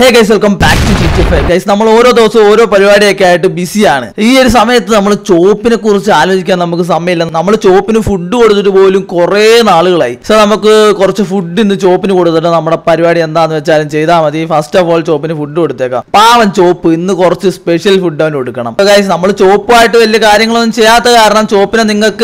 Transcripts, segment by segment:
Hey guys welcome back to ജിറ്റിഫൈ guys നമ്മൾ ഓരോ ദിവസവും ഓരോ പരിപാടിയൊക്കെ ആയിട്ട് ബിസിയാണ് ഈ ഒരു സമയത്ത് നമ്മൾ ചോപ്പിനെ കുറിച്ച് ആലോചിക്കാൻ നമുക്ക് സമയമില്ല നമ്മൾ ചോപ്പിന് ഫുഡ് കൊടുത്തിട്ട് പോലും കുറേ നാളുകളായി സോ നമുക്ക് കുറച്ച് ഫുഡ് ഇന്ന് ചോപ്പിന് കൊടുത്തിട്ട് നമ്മുടെ പരിപാടി എന്താന്ന് വെച്ചാലും ചെയ്താൽ മതി ഫസ്റ്റ് ഓഫ് ഓൾ ചോപ്പിന് ഫുഡ് കൊടുത്തേക്കാം പാവൻ ചോപ്പ് ഇന്ന് കുറച്ച് സ്പെഷ്യൽ ഫുഡ് അവന് കൊടുക്കണം ഗൈസ് നമ്മൾ ചോപ്പുമായിട്ട് വലിയ കാര്യങ്ങളൊന്നും ചെയ്യാത്ത കാരണം ചോപ്പിനെ നിങ്ങൾക്ക്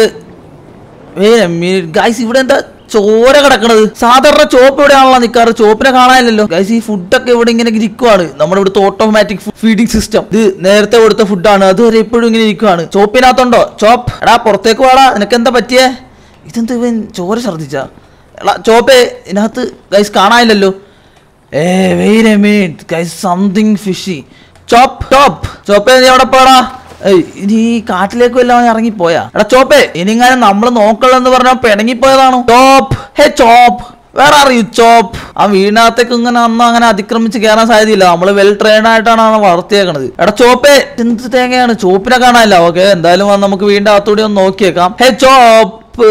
ഗൈസ് ഇവിടെ എന്താ ചോര കിടക്കണത് സാധാരണ ചോപ്പ് എവിടെയാണല്ലോ നിൽക്കാറ് ചോപ്പിനെ കാണാനില്ലല്ലോ ഗൈസ് ഈ ഫുഡൊക്കെ ഇവിടെ ഇങ്ങനെ ഇരിക്കുവാണ് നമ്മുടെ ഇവിടുത്തെ ഓട്ടോമാറ്റിക് ഫീഡിംഗ് സിസ്റ്റം ഇത് നേരത്തെ കൊടുത്ത ഫുഡാണ് അതുവരെ എപ്പോഴും ഇങ്ങനെ ഇരിക്കുവാണ് ചോപ്പിനകത്തുണ്ടോ ചോപ്പ് എടാ പുറത്തേക്ക് വാടാ നിനക്ക് എന്താ പറ്റിയേ ഇതെന്ത് ഇവൻ ചോര ഛർദിച്ച എടാ ചോപ്പേ ഇതിനകത്ത് ഗൈസ് കാണാനില്ലല്ലോ ഏ wait a minute guys something fishy ചോപ്പ് ചോപ്പ് ചോപ്പേ നീ എവിടെ പോടാ ഏയ്, ഇനി ഈ കാട്ടിലേക്ക് വല്ലതും ഇറങ്ങിപ്പോയാ എടാ ചോപ്പേ ഇനിങ്ങാനും നമ്മൾ നോക്കണെന്ന് പറഞ്ഞ പിണങ്ങിപ്പോയതാണോ ചോപ്പ് ഹേ ചോപ്പ് വേറെ അറിയൂ ചോപ്പ് ആ വീടിനകത്തേക്ക് ഇങ്ങനെ അന്ന് അങ്ങനെ അതിക്രമിച്ച് കയറാൻ സാധ്യതയില്ല നമ്മൾ വെൽ ട്രെയിൻ ആയിട്ടാണ് അവനെ വളർത്തിയേക്കണത് എടാ ചോപ്പേ എന്ത് തേങ്ങയാണ് ചോപ്പിനെ കാണാനില്ല ഓക്കെ എന്തായാലും വന്ന് നമുക്ക് വീടിന്റെ അകത്തൂടി ഒന്ന് നോക്കിയേക്കാം ഹേ ചോപ്പ്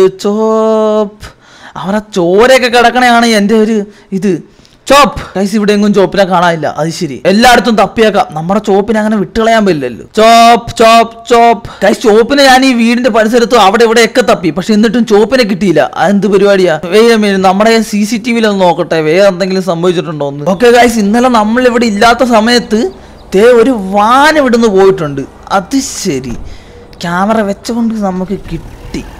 ചോപ്പ് അവനെ ചോരയൊക്കെ കിടക്കണയാണ് എൻ്റെ ഒരു ഇത് ചോപ്പ് ഗൈസ് ഇവിടെ എങ്ങും ചോപ്പിനെ കാണാനില്ല അത് ശരി എല്ലായിടത്തും തപ്പിയേക്കാം നമ്മുടെ ചോപ്പിനെ അങ്ങനെ വിട്ടുകളയാൻ പറ്റില്ലല്ലോ ചോപ്പ് ചോപ്പ് ചോപ്പ് ഗൈസ് ചോപ്പിനെ ഞാൻ ഈ വീടിന്റെ പരിസരത്തും അവിടെ ഇവിടെയൊക്കെ തപ്പി പക്ഷെ എന്നിട്ടും ചോപ്പിനെ കിട്ടിയില്ല അതെന്ത് പരിപാടിയാ വേഗം വേഗം നമ്മുടെ സി സി ടി വിയിൽ ഒന്ന് നോക്കട്ടെ വേറെ എന്തെങ്കിലും സംഭവിച്ചിട്ടുണ്ടോ എന്ന് ഓക്കെ ഗൈസ് ഇന്നലെ നമ്മൾ ഇവിടെ ഇല്ലാത്ത സമയത്ത് തേ ഒരു വാൻ ഇവിടുന്ന് പോയിട്ടുണ്ട് അത് ശരി ക്യാമറ വെച്ചുകൊണ്ട് നമുക്ക് കിട്ടി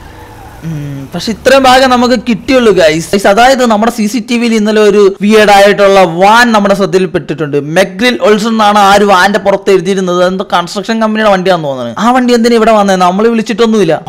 ഉം, പക്ഷെ ഇത്രയും ഭാഗം നമുക്ക് കിട്ടിയുള്ളൂ ഗൈസ് അതായത് നമ്മുടെ സി സി ടി വിയിൽ ഇന്നലെ ഒരു വിയേഡ് ആയിട്ടുള്ള വാൻ നമ്മുടെ ശ്രദ്ധയിൽ പെട്ടിട്ടുണ്ട് മെഗ്രിൽ ഒൾസൺ എന്നാണ് ആ ഒരു വാന്റെ പുറത്ത് എഴുതിയിരുന്നത് എന്തോ കൺസ്ട്രക്ഷൻ കമ്പനിയുടെ വണ്ടിയാന്ന് തോന്നുന്നത് ആ വണ്ടി എന്തിനാ ഇവിടെ വന്നത് നമ്മൾ വിളിച്ചിട്ടൊന്നുമില്ല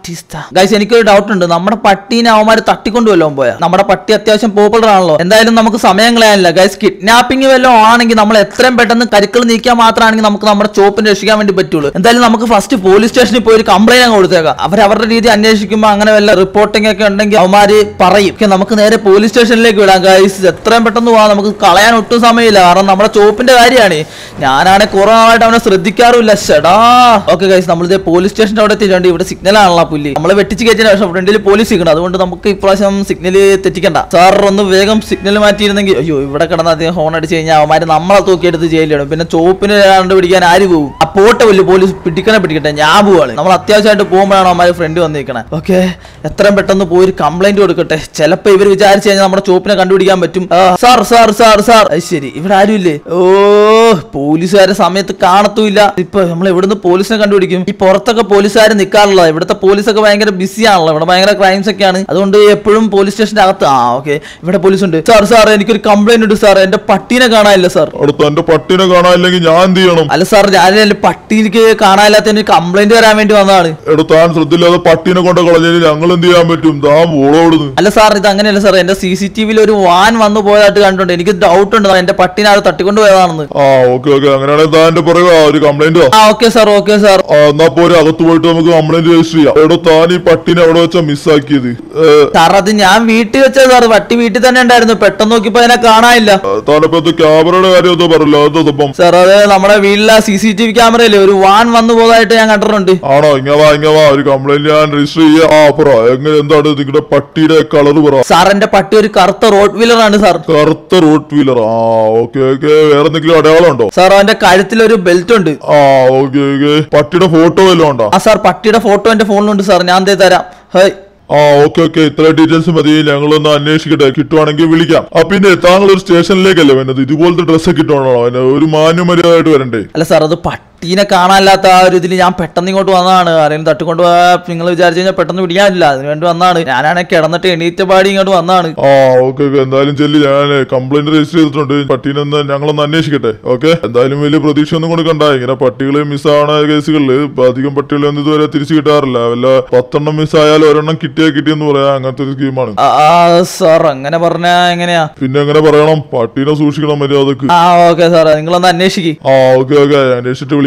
ഗൈസ് എനിക്കൊരു ഡൗട്ട് ഉണ്ട് നമ്മുടെ പട്ടീനെ അവന്മാർ തട്ടിക്കൊണ്ട് വല്ലതും പോയാ നമ്മുടെ പട്ടി അത്യാവശ്യം പോപ്പുലർ ആണല്ലോ എന്തായാലും നമുക്ക് സമയം കളയാനില്ല ഗൈസ് കിഡ്നാപ്പിംഗ് വല്ലതും ആണെങ്കിൽ നമ്മൾ എത്രയും പെട്ടെന്ന് കരുക്കൾ നീക്കാൻ മാത്രമാണെങ്കിൽ നമുക്ക് നമ്മുടെ ചോപ്പിനെ രക്ഷിക്കാൻ വേണ്ടി പറ്റുള്ളൂ എന്തായാലും നമുക്ക് ഫസ്റ്റ് പോലീസ് സ്റ്റേഷനിൽ പോയി ഒരു കംപ്ലൈന്റ് അങ്ങ് കൊടുത്തേക്കാം അവർ അവരുടെ രീതി അന്വേഷിക്കുമ്പോൾ അങ്ങനെ വല്ല റിപ്പോർട്ടിംഗ് ഒക്കെ ഉണ്ടെങ്കിൽ അവന്മാര് പറയും ഒക്കെ നമുക്ക് നേരെ പോലീസ് സ്റ്റേഷനിലേക്ക് വിടാം ഗൈസ് എത്രയും പെട്ടെന്ന് പോവാം നമുക്ക് കളയാൻ ഒട്ടും സമയമില്ല കാരണം നമ്മുടെ ചോപ്പിന്റെ കാര്യമാണ് ഞാനാണെ കുറെ നാളായിട്ട് അവനെ ശ്രദ്ധിക്കാറുമില്ല ഷെടാ ഓക്കെ ഗൈസ് നമ്മളിത് പോലീസ് സ്റ്റേഷന്റെ അവിടെ എത്തിയിട്ടുണ്ട് ഇവിടെ സിഗ്നൽ ആണല്ലോ ആ പുല്ലി നമ്മൾ വെട്ടിച്ച് കയറ്റിയ ശേഷം ഫ്രണ്ടിൽ പോലീസ് നിൽക്കണം അതുകൊണ്ട് നമുക്ക് ഇപ്രാവശ്യം സിഗ്നൽ തെറ്റിക്കണ്ട സാർ ഒന്ന് വേഗം സിഗ്നൽ മാറ്റിയിരുന്നെങ്കിൽ അയ്യോ ഇവിടെ കിടന്ന് അദ്ദേഹം ഹോൺ അടിച്ച് കഴിഞ്ഞാൽ അവന്മാര് നമ്മളെ തൂക്കിയെടുത്ത് ജയിലിടും പിന്നെ ചോപ്പിന് കണ്ടുപിടിക്കാൻ ആര് പോകും ആ പോട്ടെ വലിയ പോലീസ് പിടിക്കണേ പിടിക്കട്ടെ ഞാൻ പോവാണ് നമ്മൾ അത്യാവശ്യമായിട്ട് പോകുമ്പോഴാണ് അവന്മാര് ഫ്രണ്ട് വന്നിരിക്കണേ ഓക്കെ എത്രയും പെട്ടെന്ന് പോയി ഒരു കംപ്ലൈന്റ് കൊടുക്കട്ടെ ചിലപ്പോ ഇവർ വിചാരിച്ചു കഴിഞ്ഞാൽ നമ്മുടെ ചോപ്പിനെ കണ്ടുപിടിക്കാൻ പറ്റും ആ, സാർ സാർ സാർ സാർ അത് ശരി ഇവിടെ ആരുമില്ലേ ഓ പോലീസുകാരെ സമയത്ത് കാണത്തുമില്ല ഇപ്പൊ നമ്മൾ എവിടുന്ന് പോലീസിനെ കണ്ടുപിടിക്കും ഈ പുറത്തൊക്കെ പോലീസുകാർ നിൽക്കാറുള്ള ഇവിടുത്തെ പോലീസൊക്കെ ഭയങ്കര ബിസി ആണല്ലോ ഇവിടെ ഭയങ്കര ക്രൈംസ് ഒക്കെയാണ് അതുകൊണ്ട് എപ്പോഴും പോലീസ് സ്റ്റേഷന്റെ അകത്ത് ആ ഓക്കെ ഇവിടെ പോലീസ് ഉണ്ട് സാർ സാർ എനിക്കൊരു കംപ്ലൈന്റ് ഉണ്ട് സാർ എന്റെ പട്ടീനെ കാണാനില്ല സാർ അടുത്ത എന്റെ പട്ടിനെ കാണാനില്ലെങ്കിൽ ഞാൻ എന്ത് ചെയ്യണം അല്ല സാർ ഞാൻ പട്ടിക്ക് കാണാനില്ലാത്തതിന് കംപ്ലൈന്റ് തരാൻ വേണ്ടി വന്നതാണ് എടോ താൻ ശ്രദ്ധയില്ലാതെ പട്ടീനെ കൊണ്ട് കളഞ്ഞാൽ ഞങ്ങൾ എന്ത് ചെയ്യാൻ പറ്റും താൻ ഓളോടുന്നു അല്ല സാർ ഇത് അങ്ങനെയല്ല സാർ എന്റെ സി സി ടി വിയിൽ ഒരു വാൻ വന്നു പോയതായിട്ട് കണ്ടിട്ടുണ്ട് എനിക്ക് ഡൗട്ട് ഉണ്ട് എന്റെ പട്ടിനെ ആൾ തട്ടിക്കൊണ്ട് പോയതാണെന്ന് ആ ഓക്കെ ഓക്കെ അങ്ങനെയാണെങ്കിൽ താൻ എന്റെ പറയുക ഒരു കംപ്ലൈന്റ് ആ ഓക്കെ സാർ ഓക്കെ സാർ ആ എന്നാ പോരെ അകത്ത് പോയിട്ട് നമുക്ക് കംപ്ലൈന്റ് രജിസ്റ്റർ ചെയ്യാം എടോ താൻ ഈ പട്ടിനെ എവിടെ വെച്ചാ മിസ്സാക്കിയത് സാർ അത് ഞാൻ വീട്ടിൽ വെച്ചത് സാർ പട്ടി വീട്ടിൽ തന്നെ ഉണ്ടായിരുന്നു പെട്ടെന്ന് നോക്കിയപ്പോ അതിനെ കാണാനില്ല താനിപ്പോ ക്യാമറയുടെ കാര്യം എന്തോ പറയല്ലോ അതെന്തോ സംഭവം സാർ അത് നമ്മുടെ വീട്ടിലെ സി സി ടി വി ക്യാമറയില്ലേ ഒരു വാൻ വന്നു പോയതായിട്ട് ഞാൻ കണ്ടിട്ടുണ്ട് ആണോ ഇങ്ങ വാ ഇങ്ങ വാ ഒരു കംപ്ലൈന്റ് ഞാൻ രജിസ്റ്റർ ചെയ്യാം ആ പറ എങ്ങനെ എന്താണ് നിങ്ങളുടെ പട്ടിയുടെ കളർ പറ സാർ എന്റെ പട്ടി ഒരു കറുത്ത റോഡ് വീലർ ആണ് സാർ കറുത്ത റൂട്ട് വീലർ ആ ഓക്കെ ഓക്കെ വേറെ എന്തെങ്കിലും അടയാളം ഉണ്ടോ സാർ അവന്റെ കഴുത്തിൽ ഒരു ബെൽറ്റ് ഉണ്ട് ആ ഓക്കെ ഓക്കെ പട്ടിയുടെ ഫോട്ടോ വല്ലതും ഉണ്ടോ ആ സാർ പട്ടിയുടെ ഫോട്ടോ എന്റെ ഫോണിലുണ്ട് സാർ ഞാൻ ദേ തരാം ഹേയ് ആ ഓക്കെ ഓക്കെ ഇത്ര ഡീറ്റെയിൽസ് മതി ഞങ്ങളൊന്ന് അന്വേഷിക്കട്ടെ കിട്ടുവാണെങ്കിൽ വിളിക്കാം ആ പിന്നെ താങ്കൾ ഒരു സ്റ്റേഷനിലേക്കല്ലേ വരുന്നത് ഇതുപോലത്തെ ഡ്രസ്സ് കിട്ടണോ അതിന് ഒരു മാന്യമര്യാദയായിട്ട് വരണ്ടേ അല്ല സാർ അത് പട്ടീനെ കാണാനില്ലാത്ത ആ ഒരു ഇതിൽ ഞാൻ പെട്ടെന്ന് ഇങ്ങോട്ട് വന്നതാണ് ആരെങ്കിലും തട്ടിക്കൊണ്ട് പോയാ നിങ്ങൾ വിചാരിച്ചു കഴിഞ്ഞാൽ പെട്ടെന്ന് പിടിക്കാനില്ല അതിന് വേണ്ടി വന്നതാണ് ഞാനാണെങ്കിൽ കിടന്നിട്ട് എണീറ്റ പാടി ഇങ്ങോട്ട് വന്നതാണ് ആ ഓക്കെ ഓക്കെ എന്തായാലും ചെല്ലി ഞാൻ കംപ്ലൈന്റ് രജിസ്റ്റർ ചെയ്തിട്ടുണ്ട് പട്ടീനെ ഒന്ന് ഞങ്ങളൊന്ന് അന്വേഷിക്കട്ടെ ഓക്കെ എന്തായാലും വലിയ പ്രതീക്ഷ ഒന്നും കൊടുക്കണ്ട ഇങ്ങനെ പട്ടികളെ മിസ്സാവണ കേസുകളിൽ ഇപ്പൊ അധികം പട്ടികളൊന്നും ഇതുവരെ തിരിച്ചു കിട്ടാറില്ല വല്ല പത്തെണ്ണം മിസ്സായാലും ഒരെണ്ണം കിട്ടിയാ കിട്ടിയെന്ന് പറയാം അങ്ങനത്തെ ഒരു സ്കീമാണ് ആ സാർ അങ്ങനെ പറഞ്ഞാ എങ്ങനെയാ പിന്നെ എങ്ങനെ പറയണം പട്ടീനെ സൂക്ഷിക്കണം മര്യാദക്ക് ആ ഓക്കെ സാർ നിങ്ങളൊന്ന് അന്വേഷിക്കും ആ ഓക്കെ ഓക്കെ അന്വേഷിച്ചിട്ട് വിളിക്കാം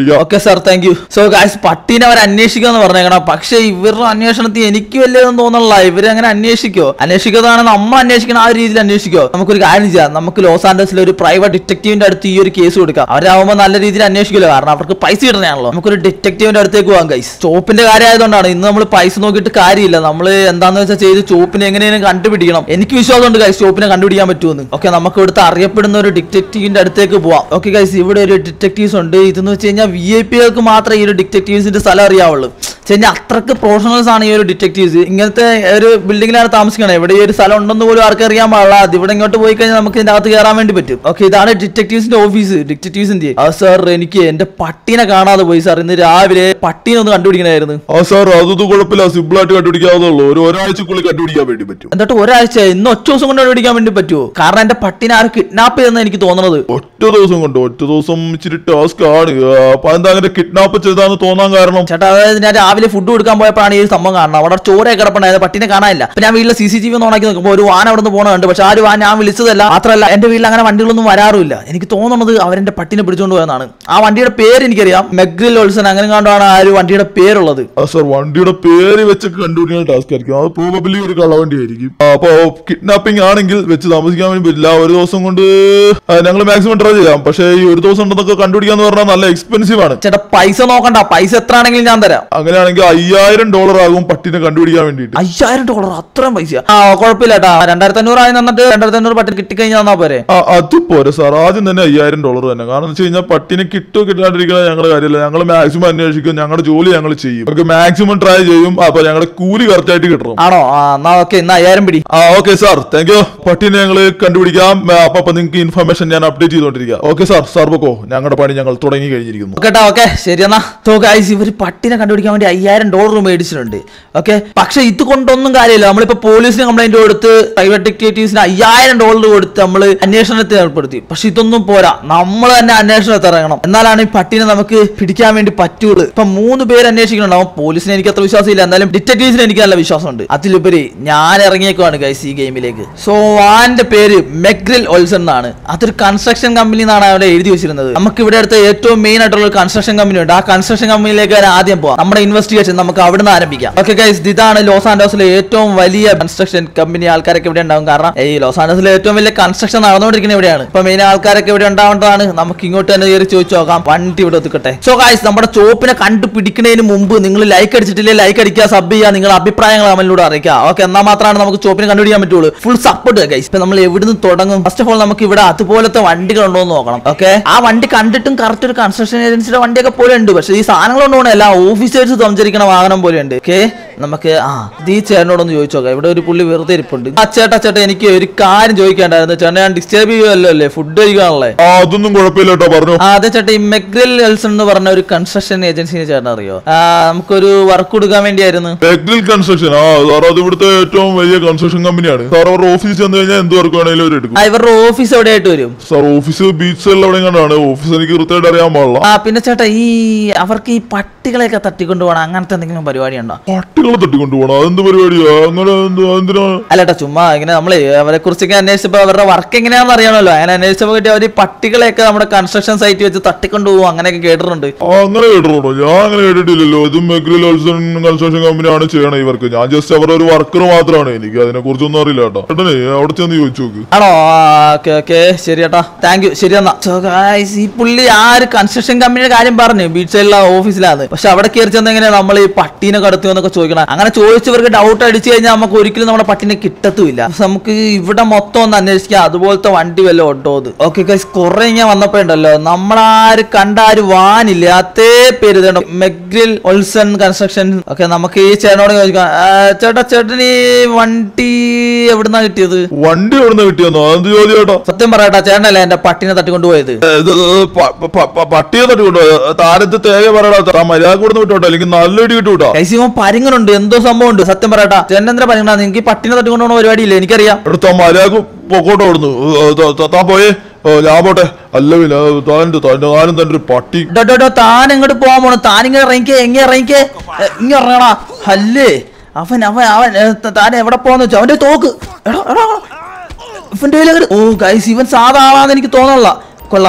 വിളിക്കാം okay sir thank you so guys പട്ടീനെ അവർ അന്വേഷിക്കാന്ന് പറഞ്ഞേക്കണം പക്ഷെ ഇവരുടെ അന്വേഷണത്തിൽ എനിക്ക് വലിയതൊന്നും തോന്നണില്ല ഇവര് അങ്ങനെ അന്വേഷിക്കോ അന്വേഷിക്കാതാണ് നമ്മൾ അന്വേഷിക്കണ ആ ഒരു രീതിയിൽ അന്വേഷിക്കോ നമുക്കൊരു കാര്യം ചെയ്യാം നമുക്ക് ലോസ് ആൻഡേഴ്സിൽ ഒരു പ്രൈവറ്റ് ഡിറ്റക്റ്റീവിന്റെ അടുത്ത് ഈ ഒരു കേസ് കൊടുക്കാം അവരാകുമ്പോൾ നല്ല രീതിയിൽ അന്വേഷിക്കുമല്ലോ കാരണം അവർക്ക് പൈസ കിട്ടണയാണല്ലോ നമുക്കൊരു ഡിറ്റക്റ്റീവിന്റെ അടുത്തേക്ക് പോകാം ഗൈസ് ചോപ്പിന്റെ കാര്യം ആയതുകൊണ്ടാണ് ഇന്ന് നമ്മൾ പൈസ നോക്കിയിട്ട് കാര്യമില്ല നമ്മൾ എന്താന്ന് വെച്ചാൽ ചെയ്ത് ചോപ്പിനെ എങ്ങനെയും കണ്ടുപിടിക്കണം എനിക്ക് വിശ്വാസമുണ്ട് ഗൈസ് ചോപ്പിനെ കണ്ടുപിടിക്കാൻ പറ്റുമെന്ന് ഓക്കെ നമുക്ക് ഇവിടുത്തെ അറിയപ്പെടുന്ന ഒരു ഡിറ്റക്റ്റീവിന്റെ അടുത്തേക്ക് പോവാം ഓക്കെ ഗൈസ് ഇവിടെ ഒരു ഡിറ്റക്റ്റീവ്സ് ഉണ്ട് ഇതെന്ന് വെച്ച് കഴിഞ്ഞാൽ വി ഐ പികൾക്ക് മാത്രമേ ഈ ഒരു ഡിറ്റക്റ്റീവ്സിന്റെ സ്ഥലം അറിയാവുള്ളൂ വെച്ച് കഴിഞ്ഞാൽ അത്രക്ക് പ്രൊഫഷണൽസ് ആണ് ഈ ഒരു ഡിറ്റക്റ്റീവ്സ് ഇങ്ങനത്തെ ഒരു ബിൽഡിങ്ങിലാണ് താമസിക്കണത് ഇവിടെ ഈ ഒരു സ്ഥലം ഉണ്ടെന്ന് പോലും ആർക്കും അറിയാൻ പാടില്ല അത് ഇവിടെ ഇങ്ങോട്ട് പോയി കഴിഞ്ഞാൽ നമുക്ക് ഇതിന്റെ അകത്ത് കയറാൻ വേണ്ടി പറ്റും ഓക്കെ ഇതാണ് ഡിറ്റക്റ്റീവ്സിന്റെ ഓഫീസ് ഡിറ്റക്റ്റീവ്സിന്റെ ആ സാർ എനിക്ക് എന്റെ പട്ടീനെ കാണാതെ പോയി സാർ ഇന്ന് രാവിലെ പട്ടീനെ ഒന്ന് കണ്ടുപിടിക്കണമായിരുന്നു ആ സാർ അതൊന്നും കുഴപ്പമില്ല സിമ്പിളായിട്ട് കണ്ടുപിടിക്കാവുന്നുള്ളൂ ഒരു ഒരാഴ്ചക്കുള്ളിൽ കണ്ടുപിടിക്കാൻ വേണ്ടി പറ്റും എന്നിട്ട് ഒരാഴ്ച ഇന്ന് ഒറ്റ ദിവസം കൊണ്ട് കണ്ടുപിടിക്കാൻ വേണ്ടി പറ്റുമോ കാരണം എന്റെ പട്ടീനെ ആരും കിഡ്നാപ്പ് ചെയ്തെന്ന് എനിക്ക് തോന്നുന്നത് ഒറ്റ ദിവസം കൊണ്ട് ഒറ്റ ദിവസം ഇച്ചിരി ടാസ്ക് ആണ് ആ, അപ്പൊ എന്താ അങ്ങനെ കിഡ്നാപ്പ് ചെയ്താന്ന് തോന്നാൻ കാരണം ചേട്ടാ അതായത് ഞാൻ രാവിലെ ഫുഡ് കൊടുക്കാൻ പോയപ്പോഴാണ് ഈ സംഭവം കാണുന്നത് അവിടെ ചോരയൊക്കെ കിടപ്പുണ്ടായത് പട്ടിനെ കാണാനില്ല അപ്പൊ ഞാൻ വീട്ടിലെ സി സി ടി വി ഓണാക്കി നോക്കുമ്പോൾ ഒരു വാൻ അവിടെ നിന്ന് പോകണുണ്ട് പക്ഷെ ആ ഒരു വാൻ ഞാൻ വിളിച്ചതല്ല മാത്രമല്ല എന്റെ വീട്ടിൽ അങ്ങനെ വണ്ടികളൊന്നും വരാറുമില്ല എനിക്ക് തോന്നുന്നത് അവരെന്റെ പട്ടിനെ പിടിച്ചുകൊണ്ട് പോയെന്നാണ് ആ വണ്ടിയുടെ പേര് എനിക്കറിയാം മെഗ്രിൽ ഓൾസൺ അങ്ങനെ കണ്ടാണ് ആ ഒരു വണ്ടിയുടെ പേരുള്ളത് ആ സാർ വണ്ടിയുടെ പേര് വെച്ചൊക്കെ കണ്ടുപിടിക്കുന്ന ടാസ്ക് ആയിരിക്കും അത് പ്രോബബിലി ഒരു കള്ളവണ്ടി ആയിരിക്കും ആ, അപ്പൊ കിഡ്നാപ്പിംഗ് ആണെങ്കിൽ വെച്ച് താമസിക്കാൻ വേണ്ടി പറ്റില്ല ഒരു ദിവസം കൊണ്ട് ഞങ്ങൾ മാക്സിമം ട്രൈ ചെയ്യാം പക്ഷേ ഈ ഒരു ദിവസം ഉണ്ടെന്നൊക്കെ കണ്ടുപിടിക്കാന്ന് പറഞ്ഞാൽ നല്ല എക്സ്പെൻസീവ് ആണ് ചേട്ടാ പൈസ നോക്കണ്ട പൈസ എത്ര ആണെങ്കിലും ഞാൻ തരാം അങ്ങനെയാണെങ്കിൽ അയ്യായിരം ഡോളർ ആകും പട്ടിനെ കണ്ടുപിടിക്കാൻ വേണ്ടിയിട്ട് അയ്യായിരം ഡോളർ അത്രയും പൈസ ആ കുഴപ്പമില്ല ചേട്ടാ രണ്ടായിരത്തി അഞ്ഞൂറ് ആയി തന്നിട്ട് രണ്ടായിരത്തി അഞ്ഞൂറ് പട്ടി കിട്ടിക്കഴിഞ്ഞാൽ തന്നാ പോരെ ആ, അത് പോരെ സാർ ആദ്യം തന്നെ അയ്യായിരം ഡോളർ തന്നെ കാരണം എന്ന് വെച്ച് കഴിഞ്ഞാൽ പട്ടിനെ കിട്ടോ കിട്ടാണ്ടിരിക്കുന്നത് ഞങ്ങളുടെ കാര്യമില്ല ഞങ്ങൾ മാക്സിമം അന്വേഷിക്കും ഞങ്ങളുടെ ജോലി ഞങ്ങൾ ചെയ്യും നമുക്ക് മാക്സിമം ട്രൈ ചെയ്യും അപ്പൊ ഞങ്ങളുടെ കൂലി കറക്റ്റ് ആയിട്ട് കിട്ടണം ആണോ ആ എന്നാ ഓക്കെ എന്നാ അയ്യായിരം പിടി ആ ഓക്കെ സാർ താങ്ക് യു പട്ടിനെ ഞങ്ങൾ കണ്ടുപിടിക്കാം ആ, അപ്പൊ അപ്പൊ നിങ്ങൾക്ക് ഇൻഫർമേഷൻ ഞാൻ അപ്ഡേറ്റ് ചെയ്തോണ്ടിരിക്കാം ഓക്കെ സാർ സാർ പൊക്കോ ഞങ്ങളുടെ പണി ഞങ്ങൾ തുടങ്ങി കഴിഞ്ഞിരിക്കുന്നു കേട്ടോ ഓക്കെ ശരി എന്നാ സോ ഗൈസ് ഇവർ പട്ടിനെ കണ്ടുപിടിക്കാൻ വേണ്ടി അയ്യായിരം ഡോളർ മേടിച്ചിട്ടുണ്ട് ഓക്കെ പക്ഷെ ഇത് കൊണ്ടൊന്നും കാര്യമില്ല നമ്മളിപ്പോ പോലീസിന് കംപ്ലൈന്റ് കൊടുത്ത് പ്രൈവറ്റ് ഡിറ്റക്റ്റീവ്സിന് അയ്യായിരം ഡോളർ കൊടുത്ത് നമ്മൾ അന്വേഷണത്തെ ഏർപ്പെടുത്തി പക്ഷെ ഇതൊന്നും പോരാ നമ്മൾ തന്നെ അന്വേഷണത്തെ ഇറങ്ങണം എന്നാലാണ് ഈ പട്ടിനെ നമുക്ക് പിടിക്കാൻ വേണ്ടി പറ്റുള്ളൂ ഇപ്പൊ മൂന്ന് പേര് അന്വേഷിക്കുന്നുണ്ടാവും പോലീസിന് എനിക്ക് അത്ര വിശ്വാസമില്ല എന്നാലും ഡിറ്റക്റ്റീവ്സിന് എനിക്ക് നല്ല വിശ്വാസമുണ്ട് അതിലുപരി ഞാൻ ഇറങ്ങിയേക്കുവാണ് ഗൈസ് ഈ ഗെയിമിലേക്ക് സോ ആന്റെ പേര് മെഗ്രിൽ ഓൾസൺ എന്നാണ് അതൊരു കൺസ്ട്രക്ഷൻ കമ്പനി എന്നാണ് അവിടെ എഴുതി വെച്ചിരുന്നത് നമുക്ക് ഇവിടെ അടുത്ത ഏറ്റവും മെയിൻ ആയിട്ടുള്ള ഒരു കൺസ്ട്രക്ഷൻ കമ്പനി ഉണ്ട് ആ കൺസ്ട്രക്ഷൻ കമ്പനിയിലേക്ക് ഞാൻ ആദ്യം പോവാം നമ്മുടെ ഇൻവെസ്റ്റിഗേഷൻ നമുക്ക് അവിടെ നിന്ന് ആരംഭിക്കാം ഓക്കെ ഗൈസ് ഇതാണ് ലോസ് ആൻഡോസിലെ ഏറ്റവും വലിയ കൺസ്ട്രക്ഷൻ കമ്പനി ആൾക്കാരൊക്കെ ഇവിടെ ഉണ്ടാവും കാരണം ഈ ലോസ് ആൻഡോസിലെ ഏറ്റവും വലിയ കൺസ്ട്രക്ഷൻ നടന്നുകൊണ്ടിരിക്കുന്ന ഇവിടെയാണ് ഇപ്പൊ മെയിൻ ആൾക്കാരൊക്കെ ഇവിടെ ഉണ്ടാവേണ്ടതാണ് നമുക്ക് ഇങ്ങോട്ട് തന്നെ കയറി ചോദിച്ചു നോക്കാം വണ്ടി ഇവിടെ എത്തിക്കട്ടെ സോ ഗൈസ് നമ്മുടെ ചോപ്പിനെ കണ്ടുപിടിക്കുന്നതിന് മുമ്പ് നിങ്ങൾ ലൈക്ക് അടിച്ചിട്ടില്ലേ ലൈക്ക് അടിക്കുക സബ് ചെയ്യുക നിങ്ങളുടെ അഭിപ്രായങ്ങൾ നമ്മളിലൂടെ അറിയിക്കുക ഓക്കെ എന്നാൽ മാത്രമാണ് നമുക്ക് ചോപ്പിനെ കണ്ടുപിടിക്കാൻ പറ്റുള്ളൂ ഫുൾ സപ്പോർട്ട് ഗൈസ് ഇപ്പൊ നമ്മൾ എവിടുന്ന് തുടങ്ങും ഫസ്റ്റ് ഓഫ് ഓൾ നമുക്ക് ഇവിടെ അതുപോലത്തെ വണ്ടികൾ ഉണ്ടോ എന്ന് നോക്കണം ഓക്കെ ആ വണ്ടി കണ്ടിട്ടും കറക്റ്റ് ഒരു കൺസ്ട്രക്ഷൻ ഏജൻസിയുടെ വണ്ടിയൊക്കെ പോലെ ഉണ്ട് പക്ഷേ ഈ സാധനങ്ങൾ കൊണ്ടുപോകണം എല്ലാ ഓഫീസേഴ്സ് സഞ്ചരിക്കുന്ന വാഹനം പോലെ ഉണ്ട് ഓക്കെ നമുക്ക് ആ ഇത് ഈ ചേട്ടനോടൊന്ന് ചോദിച്ചു നോക്കാം ഇവിടെ ഒരു പുള്ളി വെറുതെ ഇരിപ്പുണ്ട് ആ ചേട്ടാ ചേട്ടാ എനിക്ക് ഒരു കാര്യം ചോദിക്കാണ്ടായിരുന്നു ചേട്ടാ ഞാൻ ഡിസ്റ്റർബ് ചെയ്യുമല്ലോ അല്ലേ ഫുഡ് കഴിക്കാണല്ലേ ആ അതൊന്നും കുഴപ്പമില്ല കേട്ടോ പറഞ്ഞു ആ അതെ ചേട്ടാ ഈ മെഗ്രിൽ എൽസൺ എന്ന് പറഞ്ഞ ഒരു കൺസ്ട്രക്ഷൻ ഏജൻസിനെ ചേട്ടൻ അറിയോ ആ, നമുക്കൊരു വർക്ക് കൊടുക്കാൻ വേണ്ടിയായിരുന്നു ബെഗ്രിൽ കൺസ്ട്രക്ഷൻ ആ സാർ അത് ഇവിടുത്തെ ഏറ്റവും വലിയ കൺസ്ട്രക്ഷൻ കമ്പനിയാണ് സാർ അവരുടെ ഓഫീസിൽ ചെന്ന് കഴിഞ്ഞാൽ എന്ത് വർക്ക് വേണമെങ്കിലും അവർ എടുക്കും ആ ഇവരുടെ ഓഫീസ് എവിടെയായിട്ട് വരും സാർ ഓഫീസ് ബീച്ച് സൈഡിൽ എവിടെ കണ്ടാണ് ഓഫീസ് എനിക്ക് കൃത്യമായിട്ട് അറിയാൻ പാടില്ല ആ പിന്നെ ചേട്ടാ ഈ അവർക്ക് ഈ പട്ടികളെയൊക്കെ തട്ടിക്കൊണ്ടു പോകണം അങ്ങനത്തെ എന്തെങ്കിലും പരിപാടി ഉണ്ടോ പട്ടികളെ തട്ടിക്കൊണ്ടു പോകണം അതെന്ത് പരിപാടിയാ അങ്ങനെ എന്ത് എന്തിനാ അല്ല ചേട്ടാ ചുമ്മാ ഇങ്ങനെ നമ്മള് അവരെ കുറിച്ചൊക്കെ അന്വേഷിച്ചപ്പോ അവരുടെ വർക്ക് എങ്ങനെയാണെന്ന് അറിയണമല്ലോ അങ്ങനെ അന്വേഷിച്ചപ്പോ കിട്ടിയ അവർ പട്ടികളെയൊക്കെ നമ്മുടെ കൺസ്ട്രക്ഷൻ സൈറ്റ് വെച്ച് തട്ടിക്കൊണ്ടു പോകും അങ്ങനെയൊക്കെ കേട്ടിട്ടുണ്ട് ആ, അങ്ങനെ കേട്ടിട്ടുണ്ടോ ഞാൻ അങ്ങനെ കേട്ടിട്ടില്ലല്ലോ ഇതും മെഗ്രിൽ ഓൾസൺ കൺസ്ട്രക്ഷൻ കമ്പനിയാണ് ചെയ്യണം ഇവർക്ക് ഞാൻ ജസ്റ്റ് അവരുടെ ഒരു വർക്കർ മാത്രമാണ് എനിക്ക് അതിനെ കുറിച്ചൊന്നും അറിയില്ല കേട്ടോ ചേട്ടനെ അവിടെ ചെന്ന് ചോദിച്ചു നോക്ക് ആണോ ഓക്കെ ഓക്കെ ശരി ചേട്ടാ താങ്ക് യു ശരി എന്നാ So guys, ഈ പുള്ളി ആ ഒരു കൺസ്ട്രക്ഷൻ കമ്പനിയുടെ കാര്യം പറഞ്ഞു ബീച്ച് സൈഡിലെ ഓഫീസിലാണ് പക്ഷെ അവിടെ കയറി ചെന്ന് എങ്ങനെ നമ്മൾ ഈ പട്ടീനെ കടത്തിയോ എന്നൊക്കെ ചോദിക്കണം അങ്ങനെ ചോദിച്ചവർക്ക് ഡൗട്ട് അടിച്ചു കഴിഞ്ഞാൽ നമുക്ക് ഒരിക്കലും നമ്മുടെ പട്ടിനെ കിട്ടത്തുമില്ല So നമുക്ക് ഇവിടെ മൊത്തം ഒന്ന് അന്വേഷിക്കാം അതുപോലത്തെ വണ്ടി വല്ലതും ഉണ്ടോ എന്ന് ഓക്കെ ഗൈസ് കുറെ ഇങ്ങനെ വന്നപ്പോഴുണ്ടല്ലോ നമ്മളാര് കണ്ട ആര് വാനില്ല അതേ പേര് ഇതുണ്ട് മെഗ്രിൽ ഒൾസൺ കൺസ്ട്രക്ഷൻ ഓക്കെ നമുക്ക് ഈ ചേട്ടനോട് ചോദിക്കാം ആ, ചേട്ടാ ചേട്ടൻ ഈ വണ്ടി എവിടുന്നാ കിട്ടിയത് വണ്ടി എവിടുന്ന് കിട്ടിയെന്നോ അതെന്ത് ചോദ്യം കേട്ടോ സത്യം പറയട്ടാ ചേട്ടനല്ലേ എന്റെ പട്ടിനെ തട്ടിക്കൊണ്ടുപോയത് ഇത് പ- പ- പ- പട്ടിയെ തട്ടിക്കൊണ്ടോ താരത്ത് തേങ്ങ പറയടാ മര്യാദ കൊടുത്ത് വിട്ടോട്ടോ അല്ലെങ്കിൽ നല്ലൊടി കിട്ടു കേട്ടോ കൈസിമോ പരിങ്ങനുണ്ട് എന്തോ സംഭവം ഉണ്ട് സത്യം പറയട്ടാ ചേട്ടൻ എന്താ പരിങ്ങണ നിങ്ങൾക്ക് ഈ പട്ടിനെ തട്ടിക്കൊണ്ടുപോകുന്ന പരിപാടിയില്ലേ എനിക്കറിയാം എടുത്ത മര്യാദ പൊക്കോട്ടോ അവിടുന്ന് ഏ, ത- ത- താൻ പോയേ ഓ, ഞാൻ പോട്ടെ അല്ല പിന്നെ താൻ താൻ- താനും തന്റെ ഒരു പട്ടി ഡോ, ഡോ, ഡോ, താൻ എങ്ങോട്ട് പോകാൻ പോണു താൻ ഇങ്ങനെ ഇറങ്ങിക്കേ എങ്ങനെ ഇറങ്ങിക്കേ എ, ഇങ്ങ് ഇറങ്ങണ അല്ലേ അവൻ അവൻ അവൻ ഏ, ത- താൻ എവിടെ പോന്ന് വെച്ചു അവന്റെ തോക്ക് എടാ, എടാ, എടാ. ഇവന്റെ കയ്യില് അങ്ങട്- ഓ ഗൈസ് ഇവൻ സാധാ ആളാന്ന് എനിക്ക് തോന്നല്ല കൊള്ളാനാ